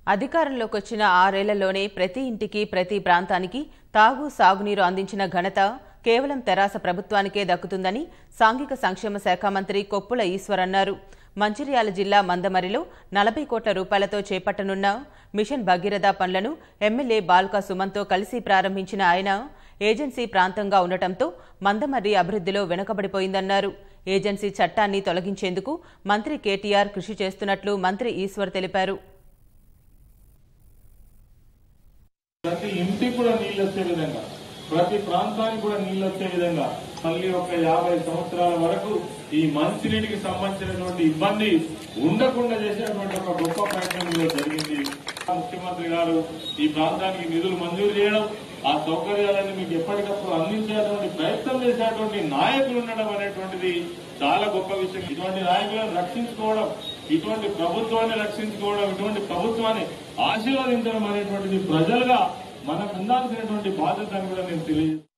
అధికారంలోకి వచ్చిన ఆరేళ్లలోనే ప్రతి ఇంటికి ప్రతి ప్రాంతానికి తాగు సాగునీరు అందించిన ఘనత కేవలం తెరాస ప్రభుత్వానికే దక్కుతుందని సాంఘిక సంక్షేమ శాఖ మంత్రి కొప్పుల ఈశ్వర్ అన్నారు మంచిర్యాల జిల్లా మందమరిలో నలభై కోట్ల రూపాయలతో చేపట్టనున్న మిషన్ భగీరథ పనులను ఎమ్మెల్యే బాల్కా సుమన్తో కలిసి ప్రారంభించిన ఆయన ఏజెన్సీ ప్రాంతంగా ఉండటంతో మందమర్రి అభివృద్ధిలో వెనుకబడిపోయిందన్నారు ఏజెన్సీ చట్టాన్ని తొలగించేందుకు మంత్రి కేటీఆర్ కృషి చేస్తున్నట్లు మంత్రి ఈశ్వర్ తెలిపారు ప్రతి ఇంటికి కూడా నీళ్ళు వచ్చే విధంగా ప్రతి ప్రాంతానికి కూడా నీళ్ళు వచ్చే విధంగా మళ్ళీ ఒక యాభై సంవత్సరాల వరకు ఈ మంచినీటికి సంబంధించినటువంటి ఇబ్బంది ఉండకుండా చేసేటువంటి ఒక గొప్ప ప్రయత్నం ఇందులో జరిగింది ముఖ్యమంత్రి గారు ఈ ప్రాంతానికి నిధులు మంజూరు చేయడం ఆ సౌకర్యాలన్నీ మీకు ఎప్పటికప్పుడు అందించేటువంటి ప్రయత్నం చేసేటువంటి నాయకులు ఉండడం అనేటువంటిది చాలా గొప్ప విషయం ఇటువంటి నాయకులను రక్షించుకోవడం ఇటువంటి ప్రభుత్వాన్ని రక్షించుకోవడం ఇటువంటి ప్రభుత్వాన్ని ఆశీర్వదించడం అనేటువంటిది ప్రజలుగా మనకు ఉండాల్సినటువంటి బాధ్యత అని కూడా నేను తెలియజేస్తాను